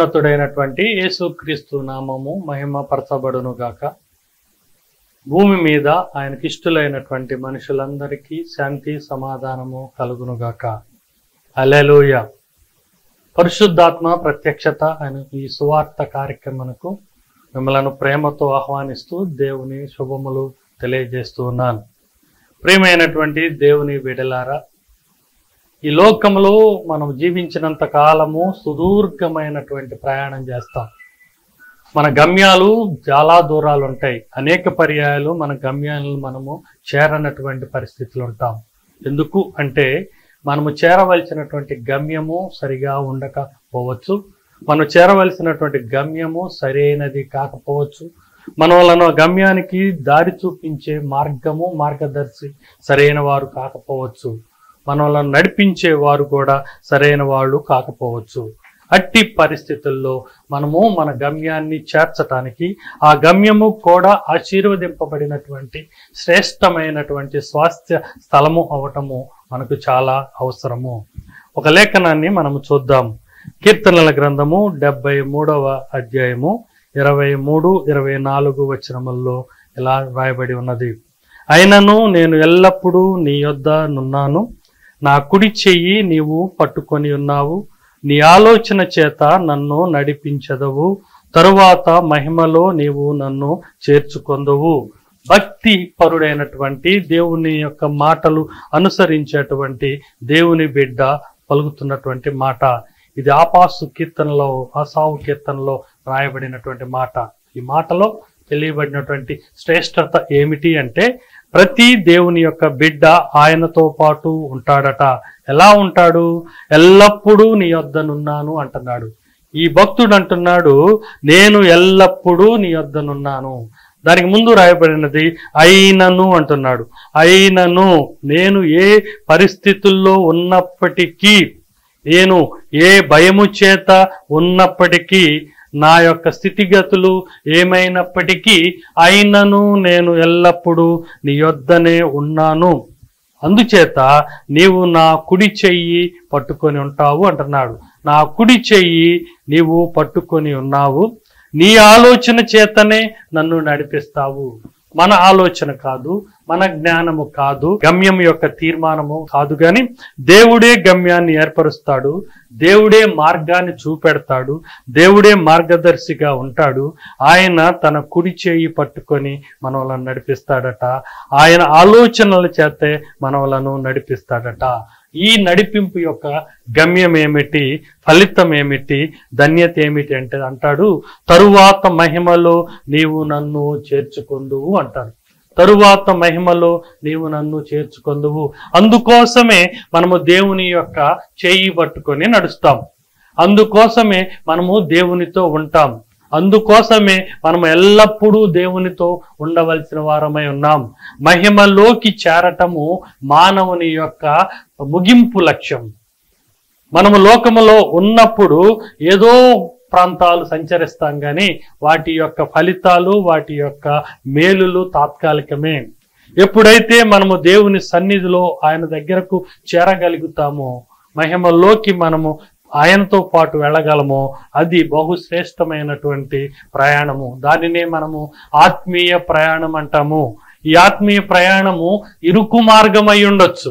మహోన్నతుడైనటువంటి యేసుక్రీస్తు నామము మహిమ పరచబడును గాక భూమి మీద ఆయనకి ఇష్టలైనటువంటి మనుషులందరికీ శాంతి సమాధానము కలుగును గాక అలెలుయ పరిశుద్ధాత్మ ప్రత్యక్షత ఆయన ఈ సువార్త కార్యక్రమకు మిమ్మలను ప్రేమతో ఆహ్వానిస్తూ దేవుని శుభములు తెలియజేస్తూ ఉన్నాను ప్రియమైనటువంటి దేవుని బిడలారా ఈ లోకంలో మనం జీవించినంత కాలము సుదీర్ఘమైనటువంటి ప్రయాణం చేస్తాం మన గమ్యాలు చాలా దూరాలు ఉంటాయి అనేక పర్యాయాలు మన గమ్యాలను మనము చేరనటువంటి పరిస్థితులు ఉంటాం ఎందుకు అంటే మనము చేరవలసినటువంటి గమ్యము సరిగా ఉండకపోవచ్చు మనం చేరవలసినటువంటి గమ్యము సరైనది కాకపోవచ్చు మన వలన గమ్యానికి దారి చూపించే మార్గము మార్గదర్శి సరైన వారు కాకపోవచ్చు మనల్ని నడిపించే వారు కూడా సరైన వాళ్ళు కాకపోవచ్చు అట్టి పరిస్థితుల్లో మనము మన గమ్యాన్ని చేర్చటానికి ఆ గమ్యము కూడా ఆశీర్వదింపబడినటువంటి శ్రేష్టమైనటువంటి స్వాస్థ్య స్థలము అవటము మనకు చాలా అవసరము ఒక లేఖనాన్ని మనము చూద్దాం కీర్తనల గ్రంథము డెబ్బై మూడవ అధ్యాయము ఇరవై మూడు ఇరవై నాలుగు వచనముల్లో ఇలా రాయబడి ఉన్నది అయినను నేను ఎల్లప్పుడూ నీ యొద్ద నున్నాను నా కుడి చెయ్యి నీవు పట్టుకొని ఉన్నావు నీ ఆలోచన చేత నన్ను నడిపించదవు తరువాత మహిమలో నీవు నన్ను చేర్చుకొందువు భక్తి పరుడైనటువంటి దేవుని యొక్క మాటలు అనుసరించేటువంటి దేవుని బిడ్డ పలుకుతున్నటువంటి మాట ఇది ఆపాసు కీర్తనలో ఆసావు కీర్తనలో రాయబడినటువంటి మాట ఈ మాటలో తెలియబడినటువంటి శ్రేష్టత ఏమిటి అంటే ప్రతి దేవుని యొక్క బిడ్డ ఆయనతో పాటు ఉంటాడట ఎలా ఉంటాడు ఎల్లప్పుడూ నీ వద్దనున్నాను అంటున్నాడు ఈ భక్తుడు అంటున్నాడు నేను ఎల్లప్పుడూ నీ వద్దనున్నాను దానికి ముందు రాయబడినది అయినను అంటున్నాడు అయినను నేను ఏ పరిస్థితుల్లో ఉన్నప్పటికీ నేను ఏ భయము చేత ఉన్నప్పటికీ నా యొక్క స్థితిగతులు ఏమైనప్పటికీ అయినను నేను ఎల్లప్పుడూ నీ యొద్దనే ఉన్నాను అందుచేత నీవు నా కుడి చెయ్యి పట్టుకొని ఉంటావు అంటున్నాడు నా కుడి చెయ్యి నీవు పట్టుకొని ఉన్నావు నీ ఆలోచన చేతనే నన్ను నడిపిస్తావు మన ఆలోచన కాదు మన జ్ఞానము కాదు గమ్యం యొక్క తీర్మానము కాదు గాని దేవుడే గమ్యాన్ని ఏర్పరుస్తాడు దేవుడే మార్గాన్ని చూపెడతాడు దేవుడే మార్గదర్శిగా ఉంటాడు ఆయన తన కుడి చేయి పట్టుకొని మనవలను నడిపిస్తాడట ఆయన ఆలోచనల చేతే మనవలను నడిపిస్తాడట ఈ నడిపింపు యొక్క గమ్యం ఏమిటి ఫలితం ఏమిటి ధన్యత ఏమిటి అంటే అంటాడు తరువాత మహిమలో నీవు నన్ను చేర్చుకుందువు అంటాడు తరువాత మహిమలో నీవు నన్ను చేర్చుకుందువు అందుకోసమే మనము దేవుని యొక్క చేయి పట్టుకొని నడుస్తాం అందుకోసమే మనము దేవునితో ఉంటాం అందుకోసమే మనం ఎల్లప్పుడూ దేవునితో ఉండవలసిన వారమై ఉన్నాం మహిమలోకి చేరటము మానవుని యొక్క ముగింపు లక్ష్యం మనము లోకములో ఉన్నప్పుడు ఏదో ప్రాంతాలు సంచరిస్తాం కానీ వాటి యొక్క ఫలితాలు వాటి యొక్క మేలులు తాత్కాలికమే ఎప్పుడైతే మనము దేవుని సన్నిధిలో ఆయన దగ్గరకు చేరగలుగుతామో మహిమలోకి మనము ఆయనతో పాటు వెళ్ళగలమో అది బహుశ్రేష్టమైనటువంటి ప్రయాణము దానినే మనము ఆత్మీయ ప్రయాణం అంటాము ఈ ఆత్మీయ ప్రయాణము ఇరుకు మార్గమై ఉండొచ్చు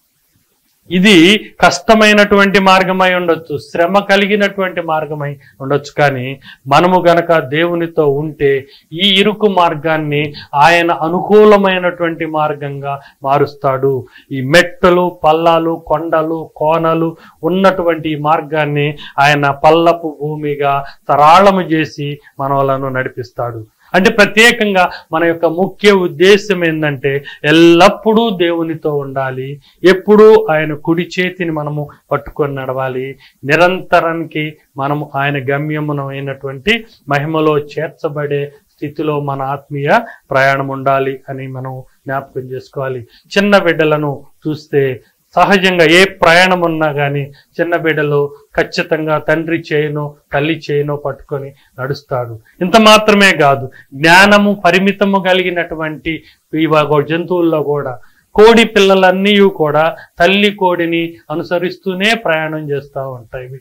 ఇది కష్టమైనటువంటి మార్గమై ఉండొచ్చు శ్రమ కలిగినటువంటి మార్గమై ఉండొచ్చు కానీ మనము గనక దేవునితో ఉంటే ఈ ఇరుకు మార్గాన్ని ఆయన అనుకూలమైనటువంటి మార్గంగా మారుస్తాడు ఈ మెట్టలు పల్లాలు కొండలు కోనలు ఉన్నటువంటి ఈ మార్గాన్ని ఆయన పల్లపు భూమిగా సరాళము చేసి మనవలను నడిపిస్తాడు అంటే ప్రత్యేకంగా మన యొక్క ముఖ్య ఉద్దేశం ఏంటంటే ఎల్లప్పుడూ దేవునితో ఉండాలి ఎప్పుడూ ఆయన కుడి చేతిని మనము పట్టుకొని నడవాలి నిరంతరానికి మనము ఆయన గమ్యమున అయినటువంటి మహిమలో చేర్చబడే స్థితిలో మన ఆత్మీయ ప్రయాణం ఉండాలి అని మనం జ్ఞాపకం చేసుకోవాలి చిన్న బిడ్డలను చూస్తే సహజంగా ఏ ప్రయాణం ఉన్నా కానీ చిన్న బిడ్డలు ఖచ్చితంగా తండ్రి చేయనో తల్లి చేయనో పట్టుకొని నడుస్తాడు ఇంత మాత్రమే కాదు జ్ఞానము పరిమితము కలిగినటువంటి ఈ వగ- జంతువుల్లో కూడా కోడి పిల్లలన్నీ కూడా తల్లి కోడిని అనుసరిస్తూనే ప్రయాణం చేస్తూ ఉంటాయి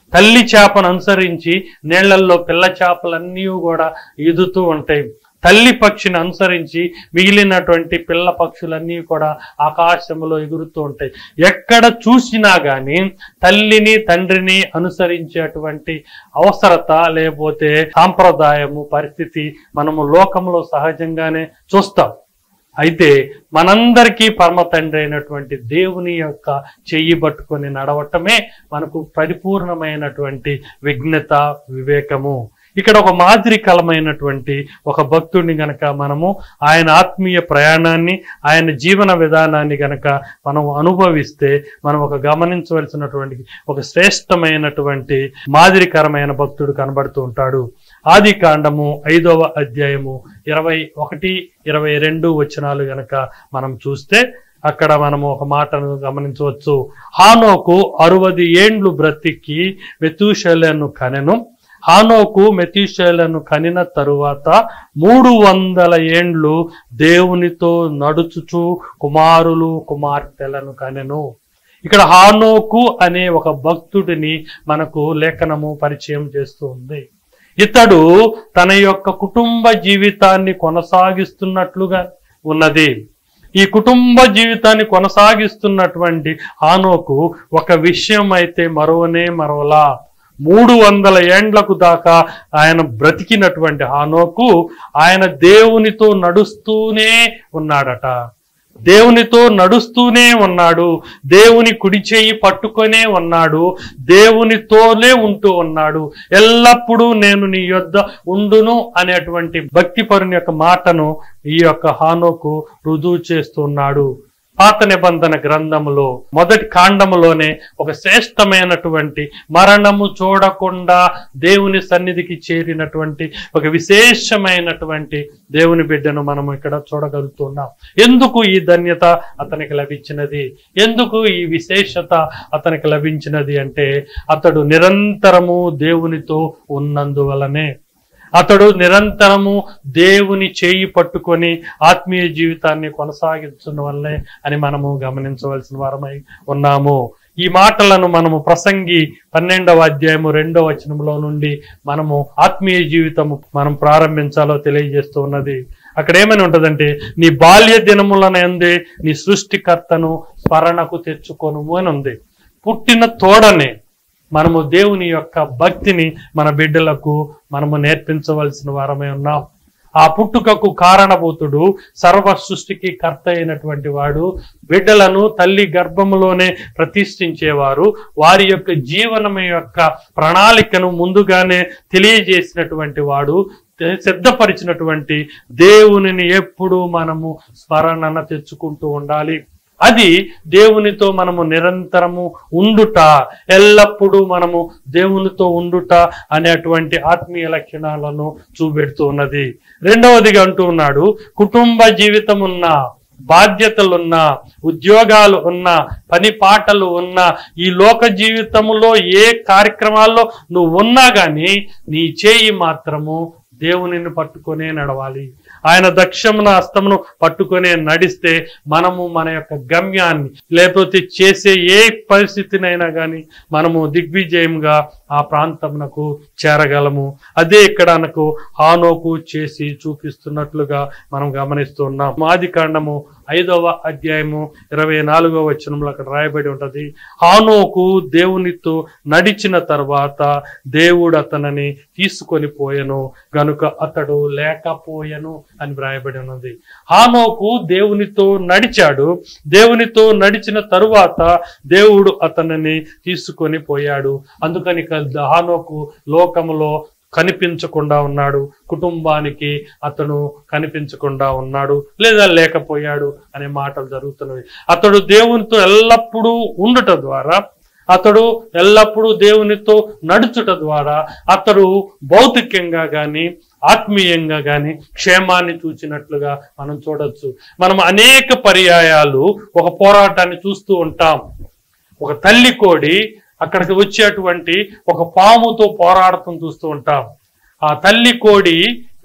తల్లి చేపను అనుసరించి నీళ్లల్లో పిల్ల చేపలన్నీ కూడా ఈదుతూ ఉంటాయి తల్లి పక్షిని అనుసరించి మిగిలినటువంటి పిల్ల పక్షులన్నీ కూడా ఆకాశంలో ఎగురుతూ ఉంటాయి ఎక్కడ చూసినా గాని తల్లిని తండ్రిని అనుసరించేటువంటి అవసరత లేకపోతే సాంప్రదాయము పరిస్థితి మనము లోకంలో సహజంగానే చూస్తాం అయితే మనందరికీ పరమ తండ్రి అయినటువంటి దేవుని యొక్క చెయ్యి పట్టుకొని నడవటమే మనకు పరిపూర్ణమైనటువంటి విఘ్నత వివేకము ఇక్కడ ఒక మాదిరికలమైనటువంటి ఒక భక్తుడిని గనక మనము ఆయన ఆత్మీయ ప్రయాణాన్ని ఆయన జీవన విధానాన్ని గనక మనం అనుభవిస్తే మనం ఒక గమనించవలసినటువంటి ఒక శ్రేష్టమైనటువంటి మాదిరికరమైన భక్తుడు కనబడుతూ ఉంటాడు ఆది కాండము ఐదవ అధ్యాయము ఇరవై ఒకటి ఇరవై రెండు వచనాలు గనక మనం చూస్తే అక్కడ మనము ఒక మాటను గమనించవచ్చు హానోకు అరవది ఏండ్లు బ్రతికి మెతూషలను కనెను హానోకు మెతీషేలను కనిన తరువాత మూడు వందల ఏండ్లు దేవునితో నడుచుచు కుమారులు కుమార్తెలను కనెను ఇక్కడ హానోకు అనే ఒక భక్తుడిని మనకు లేఖనము పరిచయం చేస్తూ ఉంది ఇతడు తన యొక్క కుటుంబ జీవితాన్ని కొనసాగిస్తున్నట్లుగా ఉన్నది ఈ కుటుంబ జీవితాన్ని కొనసాగిస్తున్నటువంటి హానోకు ఒక విషయం అయితే మరవనే మరవలా మూడు వందల ఏండ్లకు దాకా ఆయన బ్రతికినటువంటి హానోకు ఆయన దేవునితో నడుస్తూనే ఉన్నాడట దేవునితో నడుస్తూనే ఉన్నాడు దేవుని కుడి చేయి పట్టుకొనే ఉన్నాడు దేవునితోనే ఉంటూ ఉన్నాడు ఎల్లప్పుడూ నేను నీ యొద్ద ఉండును అనేటువంటి భక్తిపరుని యొక్క మాటను ఈ యొక్క హానోకు రుజువు చేస్తున్నాడు పాత నిబంధన గ్రంథములో మొదటి కాండములోనే ఒక శ్రేష్టమైనటువంటి మరణము చూడకుండా దేవుని సన్నిధికి చేరినటువంటి ఒక విశేషమైనటువంటి దేవుని బిడ్డను మనం ఇక్కడ చూడగలుగుతున్నాం ఎందుకు ఈ ధన్యత అతనికి లభించినది ఎందుకు ఈ విశేషత అతనికి లభించినది అంటే అతడు నిరంతరము దేవునితో ఉన్నందువలనే అతడు నిరంతరము దేవుని చేయి పట్టుకొని ఆత్మీయ జీవితాన్ని కొనసాగించడం వల్లే అని మనము గమనించవలసిన వారమై ఉన్నాము ఈ మాటలను మనము ప్రసంగి పన్నెండవ అధ్యాయము రెండవ వచనంలో నుండి మనము ఆత్మీయ జీవితము మనం ప్రారంభించాలో తెలియజేస్తూ ఉన్నది అక్కడ ఏమని ఉంటదంటే నీ బాల్య దినములనందే నీ సృష్టికర్తను స్మరణకు తెచ్చుకొను అని ఉంది పుట్టిన తోడనే మనము దేవుని యొక్క భక్తిని మన బిడ్డలకు మనము నేర్పించవలసిన వారమై ఉన్నాం ఆ పుట్టుకకు కారణభూతుడు సర్వ సృష్టికి కర్త అయినటువంటి వాడు బిడ్డలను తల్లి గర్భములోనే ప్రతిష్ఠించేవారు వారి యొక్క జీవనం యొక్క ప్రణాళికను ముందుగానే తెలియజేసినటువంటి వాడు సిద్ధపరిచినటువంటి దేవునిని ఎప్పుడు మనము స్మరణన తెచ్చుకుంటూ ఉండాలి అది దేవునితో మనము నిరంతరము ఉండుట ఎల్లప్పుడూ మనము దేవునితో ఉండుట అనేటువంటి ఆత్మీయ లక్షణాలను చూపెడుతూ ఉన్నది రెండవదిగా అంటూ ఉన్నాడు కుటుంబ జీవితం ఉన్న బాధ్యతలున్న ఉద్యోగాలు ఉన్న పని పాటలు ఉన్న ఈ లోక జీవితములో ఏ కార్యక్రమాల్లో నువ్వు ఉన్నా గాని నీ చేయి మాత్రము దేవునిని పట్టుకొనే నడవాలి ఆయన దక్షమున హస్తమును పట్టుకొనే నడిస్తే మనము మన యొక్క గమ్యాన్ని లేకపోతే చేసే ఏ పరిస్థితినైనా కానీ మనము దిగ్విజయంగా ఆ ప్రాంతమునకు చేరగలము అదే ఇక్కడ మనకు హానోకు చేసి చూపిస్తున్నట్లుగా మనం గమనిస్తున్నాం ఆది కాండము ఐదవ అధ్యాయము ఇరవై నాలుగవ వచనంలో అక్కడ రాయబడి ఉంటది హానోకు దేవునితో నడిచిన తర్వాత దేవుడు అతనని తీసుకొని పోయెను గనుక అతడు లేకపోయెను అని వ్రాయబడి ఉన్నది హానోకు దేవునితో నడిచాడు దేవునితో నడిచిన తరువాత దేవుడు అతనిని తీసుకొని పోయాడు అందుకని క- హానోకు లోకములో కనిపించకుండా ఉన్నాడు కుటుంబానికి అతను కనిపించకుండా ఉన్నాడు లేదా లేకపోయాడు అనే మాటలు జరుగుతున్నవి అతడు దేవునితో ఎల్లప్పుడూ ఉండుట ద్వారా అతడు ఎల్లప్పుడూ దేవునితో నడుచుట ద్వారా అతడు భౌతికంగా గాని ఆత్మీయంగా గాని క్షేమాన్ని చూచినట్లుగా మనం చూడొచ్చు మనం అనేక పర్యాయాలు ఒక పోరాటాన్ని చూస్తూ ఉంటాం ఒక తల్లి కోడి అక్కడికి వచ్చేటువంటి ఒక పాముతో పోరాడటం చూస్తూ ఉంటాం ఆ తల్లి కోడి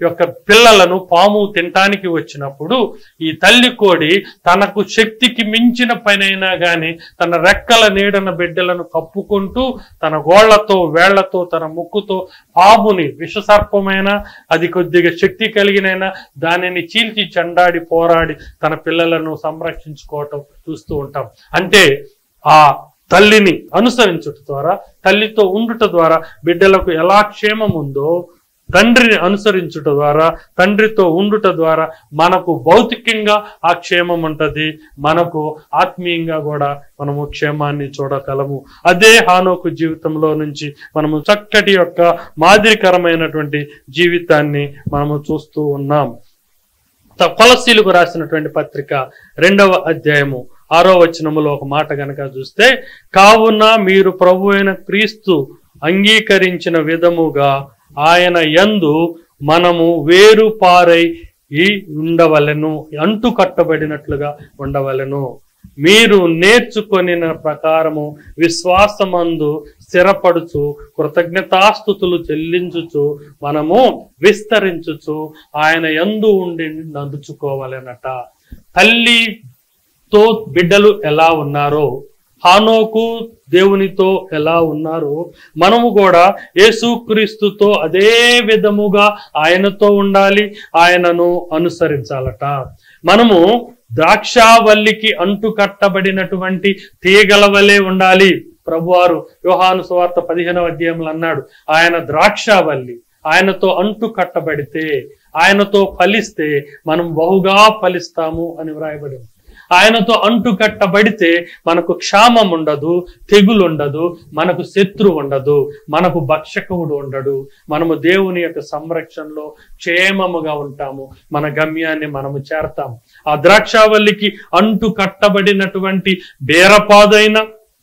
యొక్క పిల్లలను పాము తినటానికి వచ్చినప్పుడు ఈ తల్లి కోడి తనకు శక్తికి మించిన పనైనా గాని తన రెక్కల నీడన బిడ్డలను కప్పుకుంటూ తన గోళ్లతో వేళ్లతో తన ముక్కుతో పాముని విషసర్పమైన అది కొద్దిగా శక్తి కలిగినైనా దానిని చీల్చి చెండాడి పోరాడి తన పిల్లలను సంరక్షించుకోవటం చూస్తూ ఉంటాం అంటే ఆ తల్లిని అనుసరించుట ద్వారా తల్లితో ఉండుట ద్వారా బిడ్డలకు ఎలా క్షేమం ఉందో తండ్రిని అనుసరించుట ద్వారా తండ్రితో ఉండుట ద్వారా మనకు భౌతికంగా ఆ క్షేమం ఉంటది మనకు ఆత్మీయంగా కూడా మనము క్షేమాన్ని చూడగలము అదే హానోకు జీవితంలో నుంచి మనము చక్కటి యొక్క మాదిరికరమైనటువంటి జీవితాన్ని మనము చూస్తూ ఉన్నాం త- కొలసీలకు రాసినటువంటి పత్రిక రెండవ అధ్యాయము ఆరో వచనములో ఒక మాట గనక చూస్తే కావున మీరు ప్రభు అయిన క్రీస్తు అంగీకరించిన విధముగా ఆయన యందు మనము వేరు పారై ఈ ఉండవలెను అంటు కట్టబడినట్లుగా ఉండవలెను మీరు నేర్చుకొనిన ప్రకారము విశ్వాసమందు స్థిరపడుచు కృతజ్ఞతాస్థుతులు చెల్లించుచు మనము విస్తరించుచు ఆయన యందు ఉండి నడుచుకోవాలనట తల్లితో బిడ్డలు ఎలా ఉన్నారో హానోకు దేవునితో ఎలా ఉన్నారో మనము కూడా యేసుక్రీస్తుతో అదే విధముగా ఆయనతో ఉండాలి ఆయనను అనుసరించాలట మనము ద్రాక్షావల్లికి అంటు కట్టబడినటువంటి తీగల వలె ఉండాలి ప్రభువారు యోహాను సువార్త పదిహేనవ అధ్యాయంలో అన్నాడు ఆయన ద్రాక్షావల్లి ఆయనతో అంటు కట్టబడితే ఆయనతో ఫలిస్తే మనం బహుగా ఫలిస్తాము అని వ్రాయబడి ఉంది. ఆయనతో అంటు కట్టబడితే మనకు క్షామం ఉండదు తెగులు ఉండదు మనకు శత్రు ఉండదు మనకు భక్షకుడు ఉండడు మనము దేవుని యొక్క సంరక్షణలో క్షేమముగా ఉంటాము మన గమ్యాన్ని మనము చేరతాము ఆ ద్రాక్షావల్లికి అంటు కట్టబడినటువంటి బేరపాదైన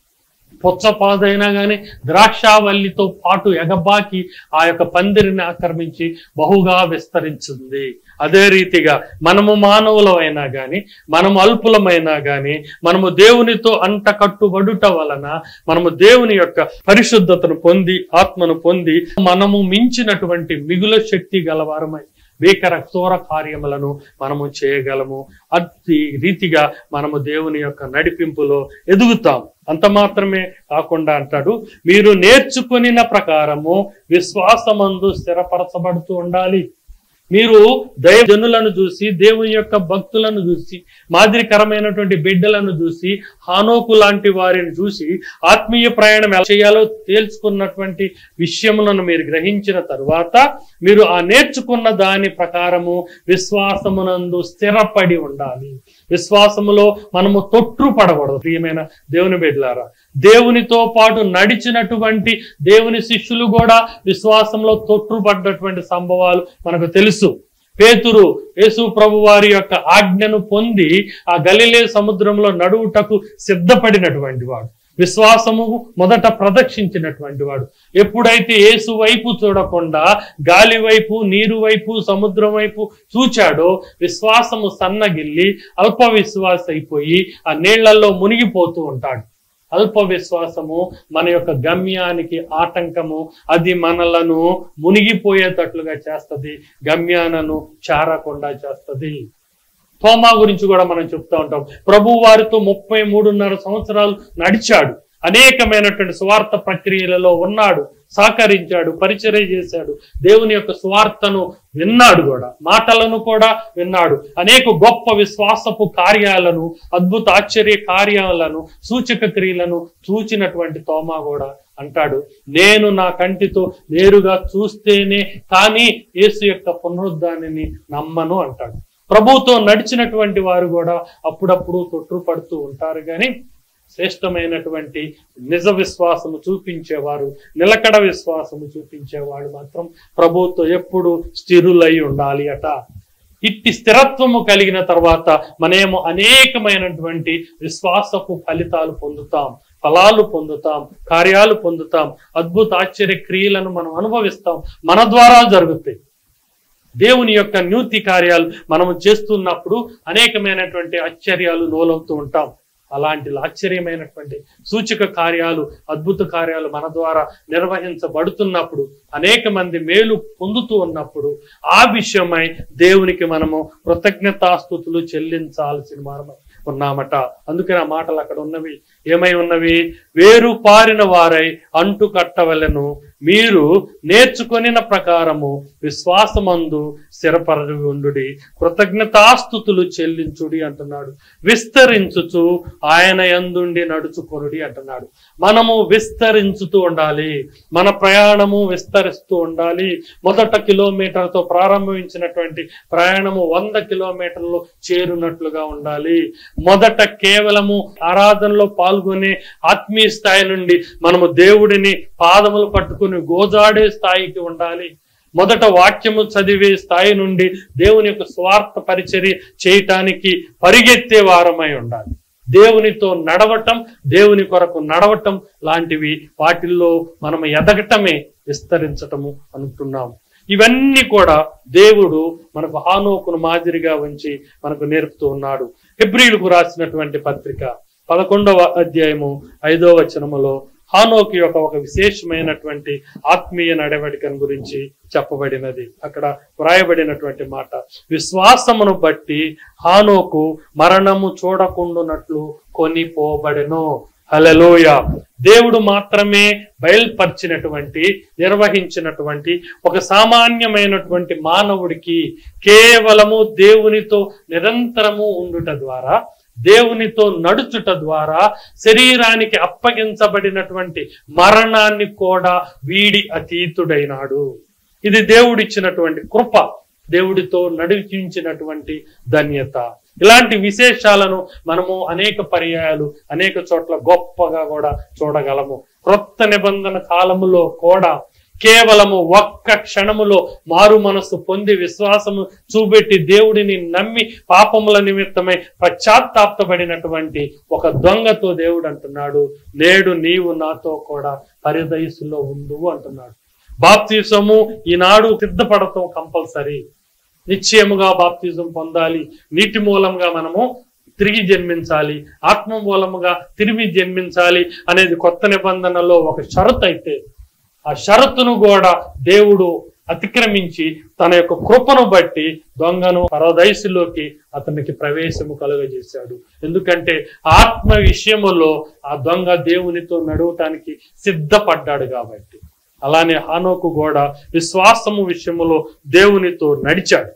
పుచ్చపాదైనా గాని ద్రాక్షావల్లితో పాటు ఎగబాకి ఆ యొక్క పందిరిని ఆక్రమించి బహుగా విస్తరించింది అదే రీతిగా మనము మానవులమైనా గాని మనము అల్పులమైనా గాని మనము దేవునితో అంట కట్టుబడుట వలన మనము దేవుని యొక్క పరిశుద్ధతను పొంది ఆత్మను పొంది మనము మించినటువంటి మిగుల శక్తి గలవారమై భీకర క్షోర కార్యములను మనము చేయగలము అతి రీతిగా మనము దేవుని యొక్క నడిపింపులో ఎదుగుతాం అంత మాత్రమే కాకుండా అంటాడు మీరు నేర్చుకొనిన ప్రకారము విశ్వాసమందు స్థిరపరచబడుతూ ఉండాలి మీరు దైవజనులను చూసి దేవుని యొక్క భక్తులను చూసి మాదిరికరమైనటువంటి బిడ్డలను చూసి హానోకు లాంటి వారిని చూసి ఆత్మీయ ప్రయాణం ఎలా చేయాలో తేల్చుకున్నటువంటి విషయములను మీరు గ్రహించిన తరువాత మీరు ఆ నేర్చుకున్న దాని ప్రకారము విశ్వాసమునందు స్థిరపడి ఉండాలి విశ్వాసములో మనము తొట్టు పడకూడదు ప్రియమైన దేవుని బిడ్డలారా దేవునితో పాటు నడిచినటువంటి దేవుని శిష్యులు కూడా విశ్వాసంలో తొట్టుపడ్డటువంటి సంభవాలు మనకు తెలుసు పేతురు యేసు ప్రభు వారి యొక్క ఆజ్ఞను పొంది ఆ గలిలే సముద్రంలో నడువుటకు సిద్ధపడినటువంటి వాడు విశ్వాసము మొదట ప్రదక్షించినటువంటి వాడు ఎప్పుడైతే యేసు వైపు చూడకుండా గాలి వైపు నీరు వైపు సముద్రం వైపు చూచాడో విశ్వాసము సన్నగిల్లి అల్ప విశ్వాస అయిపోయి ఆ నీళ్లలో మునిగిపోతూ ఉంటాడు అల్ప విశ్వాసము మన యొక్క గమ్యానికి ఆటంకము అది మనలను మునిగిపోయేటట్లుగా చేస్తది గమ్యానను చారకుండా చేస్తది తోమా గురించి కూడా మనం చెప్తా ఉంటాం ప్రభు వారితో ముప్పై మూడున్నర సంవత్సరాలు నడిచాడు అనేకమైనటువంటి స్వార్థ ప్రక్రియలలో ఉన్నాడు సహకరించాడు పరిచర్య చేశాడు దేవుని యొక్క స్వార్థను విన్నాడు కూడా మాటలను కూడా విన్నాడు అనేక గొప్ప విశ్వాసపు కార్యాలను అద్భుత ఆశ్చర్య కార్యాలను సూచక క్రియలను చూచినటువంటి తోమా కూడా అంటాడు నేను నా కంటితో నేరుగా చూస్తేనే కానీ యేసు యొక్క పునరుద్ధానిని నమ్మను అంటాడు ప్రభుతో నడిచినటువంటి వారు కూడా అప్పుడప్పుడు తొట్టుపడుతూ ఉంటారు కానీ శ్రేష్టమైనటువంటి నిజ విశ్వాసము చూపించేవారు నిలకడ విశ్వాసము చూపించేవాడు మాత్రం ప్రభుతో ఎప్పుడు స్థిరులై ఉండాలి అట ఇట్టి స్థిరత్వము కలిగిన తర్వాత మనేమో అనేకమైనటువంటి విశ్వాసపు ఫలితాలు పొందుతాం ఫలాలు పొందుతాం కార్యాలు పొందుతాం అద్భుత ఆశ్చర్య క్రియలను మనం అనుభవిస్తాం మన ద్వారా జరుగుతాయి దేవుని యొక్క నూతి కార్యాలు మనము చేస్తున్నప్పుడు అనేకమైనటువంటి ఆశ్చర్యాలు లోలవుతూ ఉంటాం అలాంటి ఆశ్చర్యమైనటువంటి సూచక కార్యాలు అద్భుత కార్యాలు మన ద్వారా నిర్వహించబడుతున్నప్పుడు అనేక మంది మేలు పొందుతూ ఉన్నప్పుడు ఆ విషయమై దేవునికి మనము కృతజ్ఞతాస్థుతులు చెల్లించాల్సిన మనము ఉన్నామట అందుకని ఆ మాటలు అక్కడ ఉన్నవి ఏమై ఉన్నవి వేరు పారిన వారై అంటు కట్టవలెను మీరు నేర్చుకొనిన ప్రకారము విశ్వాసమందు స్థిరపరచి ఉండుడి కృతజ్ఞతాస్థుతులు చెల్లించుడి అంటున్నాడు విస్తరించుచు ఆయన యందుండి నడుచుకొనుడి అంటున్నాడు మనము విస్తరించుతూ ఉండాలి మన ప్రయాణము విస్తరిస్తూ ఉండాలి మొదట కిలోమీటర్తో ప్రారంభించినటువంటి ప్రయాణము వంద కిలోమీటర్లు చేరునట్లుగా ఉండాలి మొదట కేవలము ఆరాధనలో పాల్గొనే ఆత్మీయ స్థాయి నుండి మనము దేవుడిని పాదములు పట్టుకుని గోజాడే స్థాయికి ఉండాలి మొదట వాక్యము చదివే స్థాయి నుండి దేవుని యొక్క స్వార్థ పరిచర్య చేయటానికి పరిగెత్తే వారమై ఉండాలి దేవునితో నడవటం దేవుని కొరకు నడవటం లాంటివి వాటిల్లో మనం ఎదగటమే విస్తరించటము అనుకుంటున్నాం ఇవన్నీ కూడా దేవుడు మనకు హానోకును మాదిరిగా ఉంచి మనకు నేర్పుతూ ఉన్నాడు హెబ్రిలకు రాసినటువంటి పత్రిక పదకొండవ అధ్యాయము ఐదవ వచనములో హానోకి యొక్క ఒక విశేషమైనటువంటి ఆత్మీయ నడవడికను గురించి చెప్పబడినది అక్కడ వ్రాయబడినటువంటి మాట విశ్వాసమును బట్టి హానోకు మరణము చూడకుండునట్లు కొనిపోబడెను హలలోయ దేవుడు మాత్రమే బయలుపరిచినటువంటి నిర్వహించినటువంటి ఒక సామాన్యమైనటువంటి మానవుడికి కేవలము దేవునితో నిరంతరము ఉండుట ద్వారా దేవునితో నడుచుట ద్వారా శరీరానికి అప్పగించబడినటువంటి మరణాన్ని కూడా వీడి అతీతుడైనాడు ఇది దేవుడిచ్చినటువంటి కృప దేవుడితో నడిపించినటువంటి ధన్యత ఇలాంటి విశేషాలను మనము అనేక పర్యాయాలు అనేక చోట్ల గొప్పగా కూడా చూడగలము క్రొత్త నిబంధన కాలములో కూడా కేవలము ఒక్క క్షణములో మారు మనస్సు పొంది విశ్వాసము చూపెట్టి దేవుడిని నమ్మి పాపముల నిమిత్తమై పశ్చాత్తాపబడినటువంటి ఒక దొంగతో దేవుడు అంటున్నాడు నేడు నీవు నాతో కూడా పరిదయసులో ఉండు అంటున్నాడు బాప్తిసము ఈనాడు సిద్ధపడటం కంపల్సరీ నిశ్చయముగా బాప్తిజం పొందాలి నీటి మూలంగా మనము తిరిగి జన్మించాలి ఆత్మ మూలముగా తిరిగి జన్మించాలి అనేది కొత్త నిబంధనలో ఒక షరత్ అయితే ఆ షరతును కూడా దేవుడు అతిక్రమించి తన యొక్క కృపను బట్టి దొంగను పరదయసులోకి అతనికి ప్రవేశము కలుగజేశాడు ఎందుకంటే ఆత్మ విషయములో ఆ దొంగ దేవునితో నడవటానికి సిద్ధపడ్డాడు కాబట్టి అలానే హానోకు కూడా విశ్వాసము విషయములో దేవునితో నడిచాడు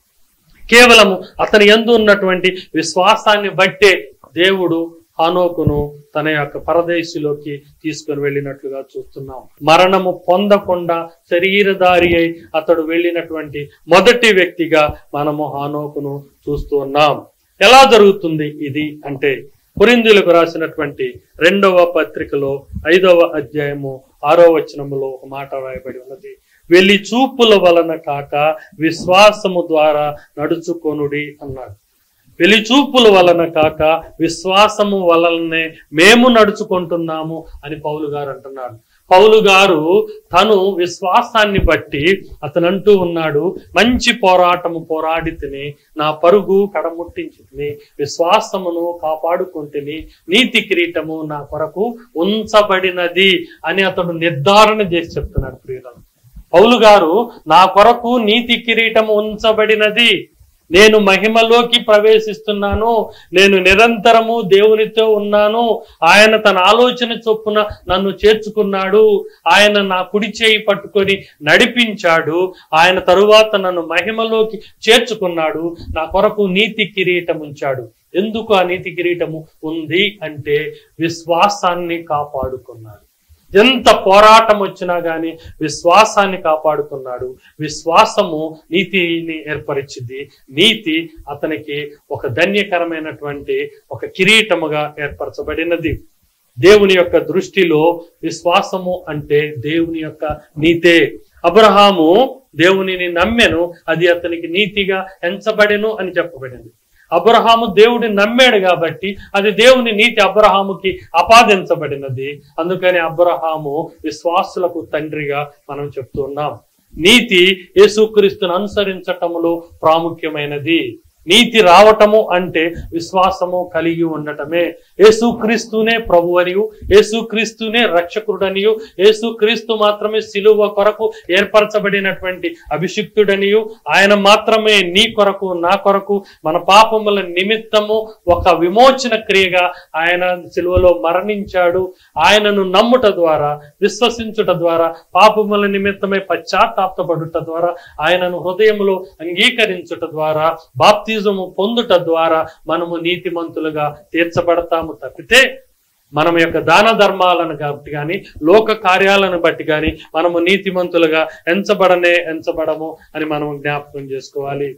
కేవలము అతని ఎందు ఉన్నటువంటి విశ్వాసాన్ని బట్టే దేవుడు హానోకును తన యొక్క పరదేశిలోకి తీసుకుని వెళ్ళినట్లుగా చూస్తున్నాం మరణము పొందకుండా శరీరధారి అయి అతడు వెళ్ళినటువంటి మొదటి వ్యక్తిగా మనము హానోకును చూస్తూ ఉన్నాం ఎలా జరుగుతుంది ఇది అంటే కొరిందులకు రాసినటువంటి రెండవ పత్రికలో ఐదవ అధ్యాయము ఆరో వచనములో ఒక మాట రాయబడి ఉన్నది వెలి చూపుల వలన కాక విశ్వాసము ద్వారా నడుచుకొనుడి అన్నాడు వెలి చూపుల వలన కాక విశ్వాసము వలననే మేము నడుచుకుంటున్నాము అని పౌలు గారు అంటున్నాడు పౌలు గారు తను విశ్వాసాన్ని బట్టి అతను అంటూ ఉన్నాడు మంచి పోరాటము పోరాడి తిని నా పరుగు కడముట్టించి తిని విశ్వాసమును కాపాడుకుంటుని నీతి కిరీటము నా కొరకు ఉంచబడినది అని అతడు నిర్ధారణ చేసి చెప్తున్నాడు ప్రియులను పౌలు గారు నా కొరకు నీతి కిరీటము ఉంచబడినది నేను మహిమలోకి ప్రవేశిస్తున్నాను నేను నిరంతరము దేవునితో ఉన్నాను ఆయన తన ఆలోచన చొప్పున నన్ను చేర్చుకున్నాడు ఆయన నా కుడి చేయి పట్టుకొని నడిపించాడు ఆయన తరువాత నన్ను మహిమలోకి చేర్చుకున్నాడు నా కొరకు నీతి కిరీటం ఉంచాడు ఎందుకు ఆ నీతి కిరీటము ఉంది అంటే విశ్వాసాన్ని కాపాడుకున్నాడు ఎంత పోరాటం వచ్చినా గాని విశ్వాసాన్ని కాపాడుకున్నాడు విశ్వాసము నీతిని ఏర్పరిచింది నీతి అతనికి ఒక ధన్యకరమైనటువంటి ఒక కిరీటముగా ఏర్పరచబడినది దేవుని యొక్క దృష్టిలో విశ్వాసము అంటే దేవుని యొక్క నీతే అబ్రహాము దేవునిని నమ్మెను అది అతనికి నీతిగా ఎంచబడెను అని చెప్పబడింది అబ్రహాము దేవుడిని నమ్మాడు కాబట్టి అది దేవుని నీతి అబ్రహాముకి అపాదించబడినది అందుకని అబ్రహాము విశ్వాసులకు తండ్రిగా మనం చెప్తున్నాం నీతి యేసుక్రీస్తును అనుసరించటములో ప్రాముఖ్యమైనది నీతి రావటము అంటే విశ్వాసము కలిగి ఉండటమే యేసుక్రీస్తునే ప్రభు అనియు యేసుక్రీస్తునే రక్షకుడనియు యేసుక్రీస్తు మాత్రమే సిలువ కొరకు ఏర్పరచబడినటువంటి అభిషిక్తుడనియు ఆయన మాత్రమే నీ కొరకు నా కొరకు మన పాపముల నిమిత్తము ఒక విమోచన క్రియగా ఆయన సిలువలో మరణించాడు ఆయనను నమ్ముట ద్వారా విశ్వసించుట ద్వారా పాపముల నిమిత్తమై పశ్చాత్తాపడుట ద్వారా ఆయనను హృదయములో అంగీకరించుట ద్వారా బాప్తిజము పొందుట ద్వారా మనము నీతిమంతులుగా తీర్చబడతాము తప్పితే మనం యొక్క దాన ధర్మాలను బట్టి కానీ లోక కార్యాలను బట్టి కానీ మనము నీతిమంతులుగా ఎంచబడనే ఎంచబడము అని మనం జ్ఞాపకం చేసుకోవాలి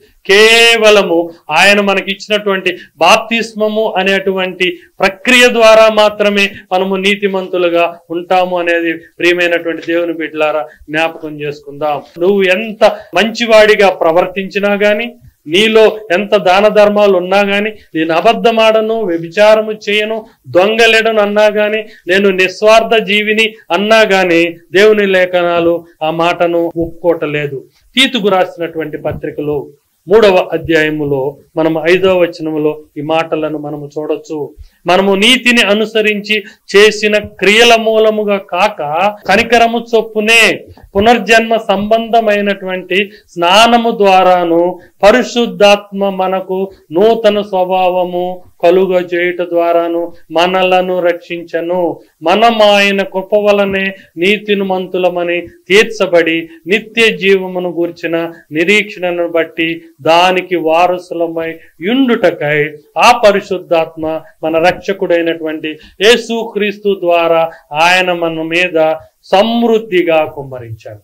కేవలము ఆయన మనకి ఇచ్చినటువంటి బాప్తిస్మము అనేటువంటి ప్రక్రియ ద్వారా మాత్రమే మనము నీతిమంతులుగా ఉంటాము అనేది ప్రియమైనటువంటి దేవుని బిడ్డలారా జ్ఞాపకం చేసుకుందాం నువ్వు ఎంత మంచివాడిగా ప్రవర్తించినా గాని నీలో ఎంత దాన ధర్మాలు ఉన్నా గాని నేను అబద్ధమాడను వ్యభిచారము చేయను దొంగలేడను అన్నా గాని నేను నిస్వార్థ జీవిని అన్నా గాని దేవుని లేఖనాలు ఆ మాటను ఒప్పుకోవటలేదు తీతుకు రాసినటువంటి పత్రికలో మూడవ అధ్యాయములో మనం ఐదవ వచనములో ఈ మాటలను మనము చూడొచ్చు మనము నీతిని అనుసరించి చేసిన క్రియల మూలముగా కాక కనికరము చొప్పునే పునర్జన్మ సంబంధమైనటువంటి స్నానము ద్వారాను పరిశుద్ధాత్మ మనకు నూతన స్వభావము కలుగ చేయుట ద్వారాను మనలను రక్షించను మనం ఆయన కృప వలనే నీతిని మంతులమని తీర్చబడి నిత్య జీవమును గూర్చిన నిరీక్షణను బట్టి దానికి వారసులమై యుండుటకై ఆ పరిశుద్ధాత్మ మన రక్షకుడైనటువంటి యేసుక్రీస్తు ద్వారా ఆయన మన మీద సమృద్ధిగా కుమ్మరించాడు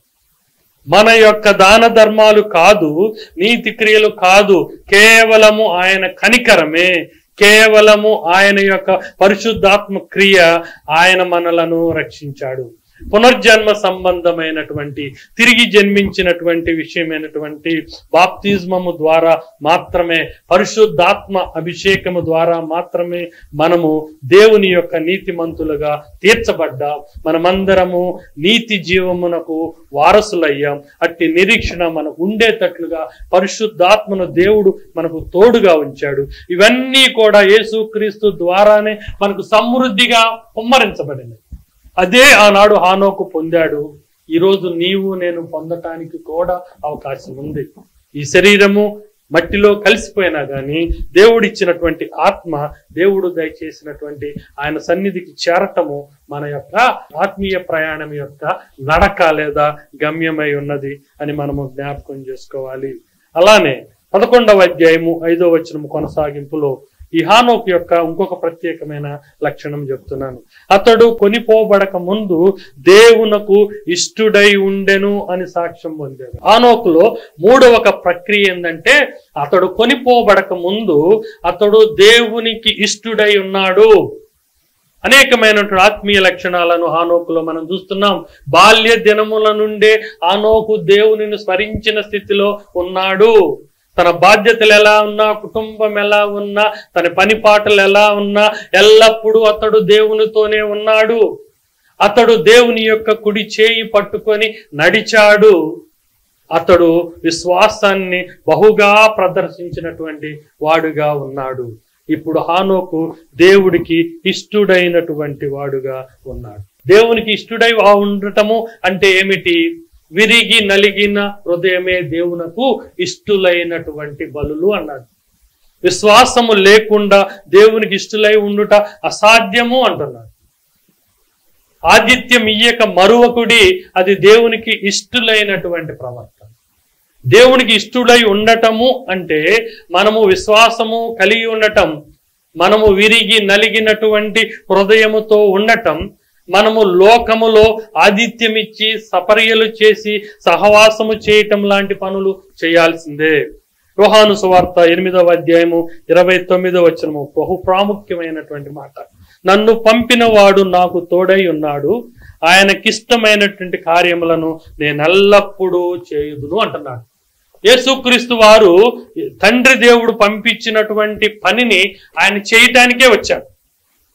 మన యొక్క దాన ధర్మాలు కాదు నీతి క్రియలు కాదు కేవలము ఆయన కనికరమే కేవలము ఆయన యొక్క పరిశుద్ధాత్మ క్రియ ఆయన మనలను రక్షించాడు పునర్జన్మ సంబంధమైనటువంటి తిరిగి జన్మించినటువంటి విషయమైనటువంటి బాప్తిజమము ద్వారా మాత్రమే పరిశుద్ధాత్మ అభిషేకము ద్వారా మాత్రమే మనము దేవుని యొక్క నీతిమంతులుగా తీర్చబడ్డాం మనమందరము నీతి జీవమునకు వారసులయ్యాం అట్టి నిరీక్షణ మనకు ఉండేటట్లుగా పరిశుద్ధాత్మను దేవుడు మనకు తోడుగా ఉంచాడు ఇవన్నీ కూడా యేసుక్రీస్తు ద్వారానే మనకు సమృద్ధిగా కుమ్మరించబడినవి అదే ఆనాడు హానోకు పొందాడు ఈరోజు నీవు నేను పొందటానికి కూడా అవకాశం ఉంది ఈ శరీరము మట్టిలో కలిసిపోయినా గాని దేవుడిచ్చినటువంటి ఆత్మ దేవుడు దయచేసినటువంటి ఆయన సన్నిధికి చేరటము మన యొక్క ఆత్మీయ ప్రయాణం యొక్క నడక లేదా గమ్యమై ఉన్నది అని మనము జ్ఞాపకం చేసుకోవాలి అలానే పదకొండవ అధ్యాయము ఐదో వచనము కొనసాగింపులో ఈ హానోక్ యొక్క ఇంకొక ప్రత్యేకమైన లక్షణం చెప్తున్నాను అతడు కొనిపోబడక ముందు దేవునకు ఇష్టుడై ఉండెను అని సాక్ష్యం పొందాడు హానోకులో మూడవ ఒక ప్రక్రియ ఏంటంటే అతడు కొనిపోబడక ముందు అతడు దేవునికి ఇష్టుడై ఉన్నాడు అనేకమైనటువంటి ఆత్మీయ లక్షణాలను హానోకులో మనం చూస్తున్నాం బాల్య దినముల నుండే హానోకు దేవునిని స్మరించిన స్థితిలో ఉన్నాడు తన బాధ్యతలు ఎలా ఉన్నా కుటుంబం ఎలా ఉన్నా తన పని పాటలు ఎలా ఉన్నా ఎల్లప్పుడూ అతడు దేవునితోనే ఉన్నాడు అతడు దేవుని యొక్క కుడి చేయి పట్టుకొని నడిచాడు అతడు విశ్వాసాన్ని బహుగా ప్రదర్శించినటువంటి వాడుగా ఉన్నాడు ఇప్పుడు హానోకు దేవుడికి ఇష్టుడైనటువంటి వాడుగా ఉన్నాడు దేవునికి ఇష్టుడై ఉండటము అంటే ఏమిటి విరిగి నలిగిన హృదయమే దేవునకు ఇష్టులైనటువంటి బలులు అన్నాడు విశ్వాసము లేకుండా దేవునికి ఇష్టులై ఉండుట అసాధ్యము అంటున్నాడు ఆదిత్యం ఇయ్యక మరువకుడి అది దేవునికి ఇష్టులైనటువంటి ప్రవర్తన దేవునికి ఇష్టుడై ఉండటము అంటే మనము విశ్వాసము కలిగి ఉండటం మనము విరిగి నలిగినటువంటి హృదయముతో ఉండటం మనము లోకములో ఆదిత్యమిచ్చి సపర్యలు చేసి సహవాసము చేయటం లాంటి పనులు చేయాల్సిందే యోహాను సువార్త ఎనిమిదవ అధ్యాయము ఇరవై తొమ్మిదవ వచనము బహు ప్రాముఖ్యమైనటువంటి మాట నన్ను పంపిన వాడు నాకు తోడై ఉన్నాడు ఆయనకిష్టమైనటువంటి కార్యములను నేను ఎల్లప్పుడూ చేయుదును అంటున్నాడు యేసుక్రీస్తు వారు తండ్రి దేవుడు పంపించినటువంటి పనిని ఆయన చేయటానికే వచ్చాడు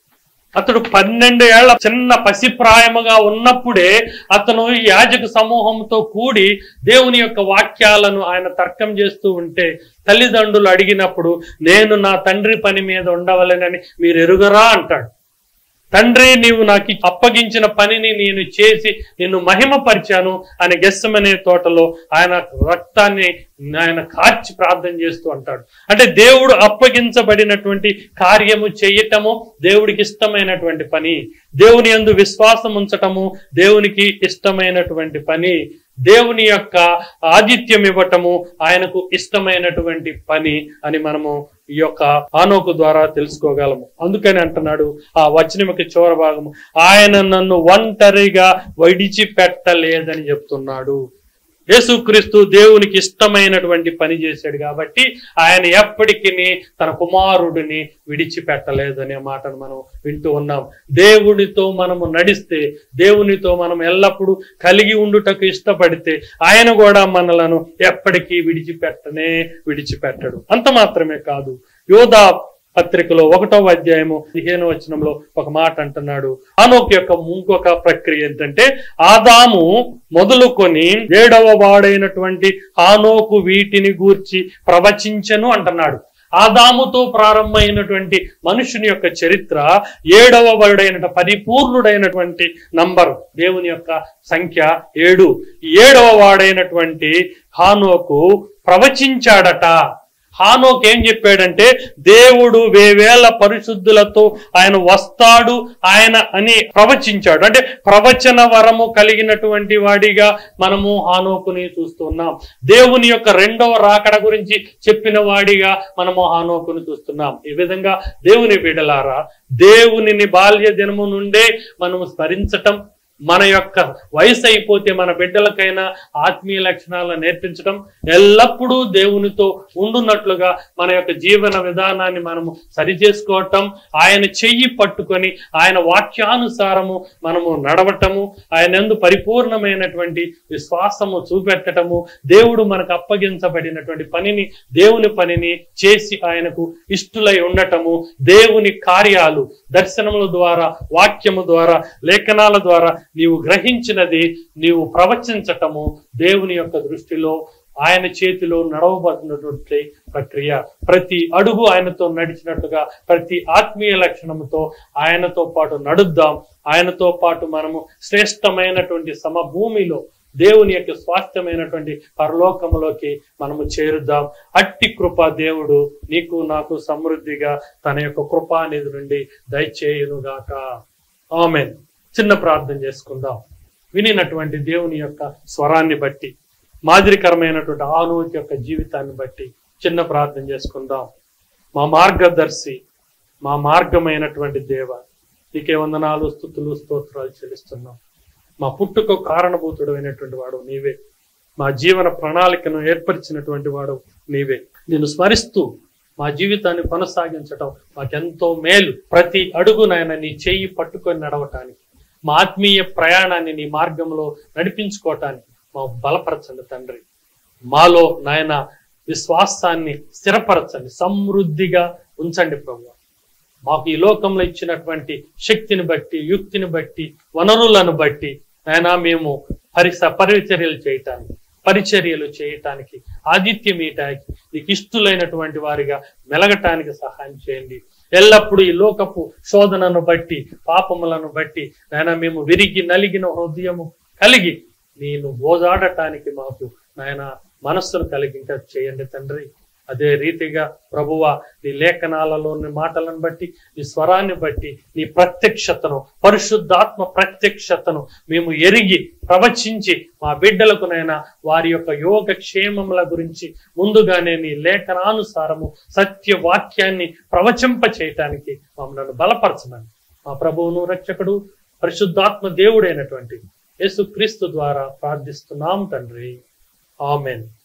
అతడు పన్నెండు ఏళ్ల చిన్న పసిప్రాయముగా ఉన్నప్పుడే అతను ఈ యాజక సమూహంతో కూడి దేవుని యొక్క వాక్యాలను ఆయన తర్కం చేస్తూ ఉంటే తల్లిదండ్రులు అడిగినప్పుడు నేను నా తండ్రి పని మీద ఉండవలెనని మీరు ఎరుగరా అంటాడు తండ్రి నీవు నాకు అప్పగించిన పనిని నేను చేసి నిన్ను మహిమపరిచాను అని గెస్సమనే తోటలో ఆయన రక్తాన్ని ఆయన కార్చి ప్రార్థన చేస్తూ అంటాడు అంటే దేవుడు అప్పగించబడినటువంటి కార్యము చేయటము దేవుడికి ఇష్టమైనటువంటి పని దేవుని యందు విశ్వాసం ఉంచటము దేవునికి ఇష్టమైనటువంటి పని దేవుని యొక్క ఆతిథ్యం ఇవ్వటము ఆయనకు ఇష్టమైనటువంటి పని అని మనము ఈ యొక్క ఆనోకు ద్వారా తెలుసుకోగలము అందుకని అంటున్నాడు ఆ వచనం యొక్క చివరి భాగము ఆయన నన్ను ఒంటరిగా విడిచిపెట్టలేదని చెప్తున్నాడు యేసుక్రీస్తు దేవునికి ఇష్టమైనటువంటి పని చేశాడు కాబట్టి ఆయన ఎప్పటికీ తన కుమారుడిని విడిచిపెట్టలేదనే మాటను మనం వింటూ ఉన్నాం దేవునితో మనము నడిస్తే దేవునితో మనం ఎల్లప్పుడూ కలిగి ఉండుటకు ఇష్టపడితే ఆయన కూడా మనలను ఎప్పటికీ విడిచిపెట్టనే విడిచిపెట్టడు అంత మాత్రమే కాదు యోధా పత్రికలో ఒకటో అధ్యాయము పదిహేను వచనంలో ఒక మాట అంటున్నాడు ఆనోక్ యొక్క ఇంకొక ప్రక్రియ ఏంటంటే ఆదాము మొదలుకొని ఏడవ వాడైనటువంటి ఆనోకు వీటిని గూర్చి ప్రవచించను అంటున్నాడు ఆదాముతో ప్రారంభమైనటువంటి మనుషుని యొక్క చరిత్ర ఏడవ వాడైన పరిపూర్ణుడైనటువంటి నంబర్ దేవుని యొక్క సంఖ్య ఏడు ఈ ఏడవ వాడైనటువంటి హానోకు ప్రవచించాడట హానోక్ ఏం చెప్పాడంటే దేవుడు వేవేల పరిశుద్ధులతో ఆయన వస్తాడు ఆయన అని ప్రవచించాడు అంటే ప్రవచన వరము కలిగినటువంటి వాడిగా మనము హానోకుని చూస్తున్నాం దేవుని యొక్క రెండవ రాకడ గురించి చెప్పిన వాడిగా మనము హానోకుని చూస్తున్నాం ఈ విధంగా దేవుని బిడలారా దేవునిని బాల్య దినము నుండే మనము స్మరించటం మన యొక్క వయసు అయిపోతే మన బిడ్డలకైనా ఆత్మీయ లక్షణాలను నేర్పించడం ఎల్లప్పుడూ దేవునితో ఉండున్నట్లుగా మన యొక్క జీవన విధానాన్ని మనము సరి చేసుకోవటం ఆయన చెయ్యి పట్టుకొని ఆయన వాక్యానుసారము మనము నడవటము ఆయన ఎందు పరిపూర్ణమైనటువంటి విశ్వాసము చూపెట్టటము దేవుడు మనకు అప్పగించబడినటువంటి పనిని దేవుని పనిని చేసి ఆయనకు ఇష్టులై ఉండటము దేవుని కార్యాలు దర్శనముల ద్వారా వాక్యము ద్వారా లేఖనాల ద్వారా నీవు గ్రహించినది నీవు ప్రవచించటము దేవుని యొక్క దృష్టిలో ఆయన చేతిలో నడవబడినటువంటి ప్రక్రియ ప్రతి అడుగు ఆయనతో నడిచినట్టుగా ప్రతి ఆత్మీయ లక్షణముతో ఆయనతో పాటు నడుద్దాం ఆయనతో పాటు మనము శ్రేష్టమైనటువంటి సమభూమిలో దేవుని యొక్క స్వాస్థ్యమైనటువంటి పరలోకములోకి మనము చేరుద్దాం అట్టి కృప దేవుడు నీకు నాకు సమృద్ధిగా తన యొక్క కృపానిధి నుండి దయచేయునుగాక ఆమెన్ చిన్న ప్రార్థన చేసుకుందాం వినినటువంటి దేవుని యొక్క స్వరాన్ని బట్టి మాదిరికరమైనటువంటి ఆనూతి యొక్క జీవితాన్ని బట్టి చిన్న ప్రార్థన చేసుకుందాం మా మార్గదర్శి మా మార్గమైనటువంటి దేవ నీకే వందనాలు స్థుతులు స్తోత్రాలు చెల్లిస్తున్నాం మా పుట్టుకు కారణభూతుడు అయినటువంటి వాడు నీవే మా జీవన ప్రణాళికను ఏర్పరిచినటువంటి వాడు నీవే నేను స్మరిస్తూ మా జీవితాన్ని కొనసాగించటం మాకెంతో మేలు ప్రతి అడుగునైనా నీ చెయ్యి పట్టుకొని నడవటానికి మా ఆత్మీయ ప్రయాణాన్ని నీ మార్గంలో నడిపించుకోవటానికి మా బలపరచండి తండ్రి మాలో నాయన విశ్వాసాన్ని స్థిరపరచండి సమృద్ధిగా ఉంచండి ప్రభు మాకు ఈ లోకంలో ఇచ్చినటువంటి శక్తిని బట్టి యుక్తిని బట్టి వనరులను బట్టి నాయన మేము పరిస పరిచర్యలు చేయటానికి పరిచర్యలు చేయటానికి ఆదిత్యం ఇయటానికి నీకు ఇష్టలైనటువంటి వారిగా మెలగటానికి సహాయం చేయండి ఎల్లప్పుడూ ఈ లోకపు శోధనను బట్టి పాపములను బట్టి నాయన మేము విరిగి నలిగిన హృదయము కలిగి నేను ఓదాడటానికి మాకు నాయన మనస్సును కలిగింట చేయండి తండ్రి అదే రీతిగా ప్రభువ నీ లేఖనాలలోని మాటలను బట్టి నీ స్వరాన్ని బట్టి నీ ప్రత్యక్షతను పరిశుద్ధాత్మ ప్రత్యక్షతను మేము ఎరిగి ప్రవచించి మా బిడ్డలకునైనా వారి యొక్క యోగ క్షేమముల గురించి ముందుగానే నీ లేఖనానుసారము సత్య వాక్యాన్ని ప్రవచింప చేయటానికి మమ్మల్ని బలపరచమని మా ప్రభువును రక్షకుడు పరిశుద్ధాత్మ దేవుడైనటువంటి యేసుక్రీస్తు ద్వారా ప్రార్థిస్తున్నాం తండ్రి ఆమెన్